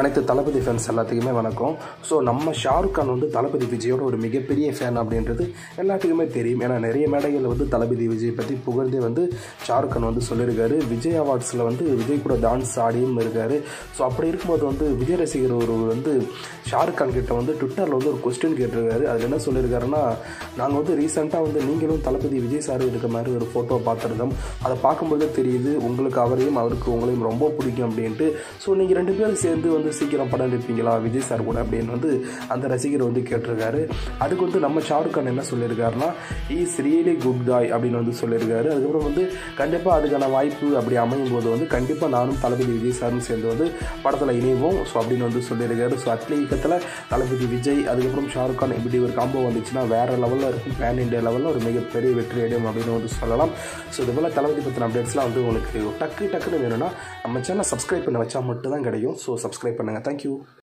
அனைத்து தளபதி ஃபேன்ஸ் எல்லாத்துக்குமே வணக்கம் ஸோ நம்ம ஷாருக் கான் வந்து தளபதி விஜயோட ஒரு மிகப்பெரிய ஃபேன் அப்படின்றது எல்லாத்துக்குமே தெரியும் ஏன்னா நிறைய மேடைகளில் வந்து தளபதி விஜய் பற்றி புகழ்ந்தே வந்து ஷாருக் கான் வந்து சொல்லியிருக்காரு விஜய் அவார்ட்ஸில் வந்து விஜய் கூட டான்ஸ் ஆடியும் இருக்காரு ஸோ அப்படி இருக்கும்போது வந்து விஜய் ரசிகர் ஒரு வந்து ஷாருக் கான் கிட்ட வந்து ட்விட்டரில் வந்து ஒரு கொஸ்டின் கேட்டிருக்காரு அதில் என்ன சொல்லியிருக்காருன்னா நாங்கள் வந்து ரீசெண்டாக வந்து நீங்களும் தளபதி விஜய் சார் இருக்க மாதிரி ஒரு ஃபோட்டோ பார்த்துருந்தோம் அதை பார்க்கும்போதே தெரியுது உங்களுக்கு அவரையும் அவருக்கு உங்களையும் ரொம்ப பிடிக்கும் அப்படின்ட்டு ஸோ நீங்கள் ரெண்டு பேரும் சேர்ந்து வந்து சீக்கிரம் படம் எடுப்பீங்களா விஜய் சார் கூட அப்படின்னு வந்து அந்த ரசிகர் வந்து கேட்டிருக்காரு அதுக்கு வந்து நம்ம ஷாருக் கான் என்ன சொல்லியிருக்காருன்னா இஸ் ரியலி குட் காய் அப்படின்னு வந்து சொல்லியிருக்காரு அதுக்கப்புறம் வந்து கண்டிப்பாக அதுக்கான வாய்ப்பு அப்படி அமையும் போது வந்து கண்டிப்பாக நானும் தளபதி விஜய் சாரும் சேர்ந்து வந்து படத்தில் இணைவோம் ஸோ அப்படின்னு வந்து சொல்லியிருக்காரு ஸோ அட்லி இயக்கத்தில் தளபதி விஜய் அதுக்கப்புறம் ஷாருக் கான் இப்படி ஒரு காம்போ வந்துச்சுன்னா வேறு லெவலில் இருக்கும் பேன் இண்டியா லெவலில் ஒரு மிகப்பெரிய வெற்றி அடையும் அப்படின்னு வந்து சொல்லலாம் ஸோ இது போல் தளபதி பற்றின அப்டேட்ஸ்லாம் வந்து உங்களுக்கு டக்கு டக்குன்னு வேணும்னா நம்ம சேனல் சப்ஸ்கிரைப் பண்ண வச்சா மட்டும் தான் கிடைக்கும் ஸோ சப்ஸ்கிரைப் பண்ணுங்கள் தேங்க்யூ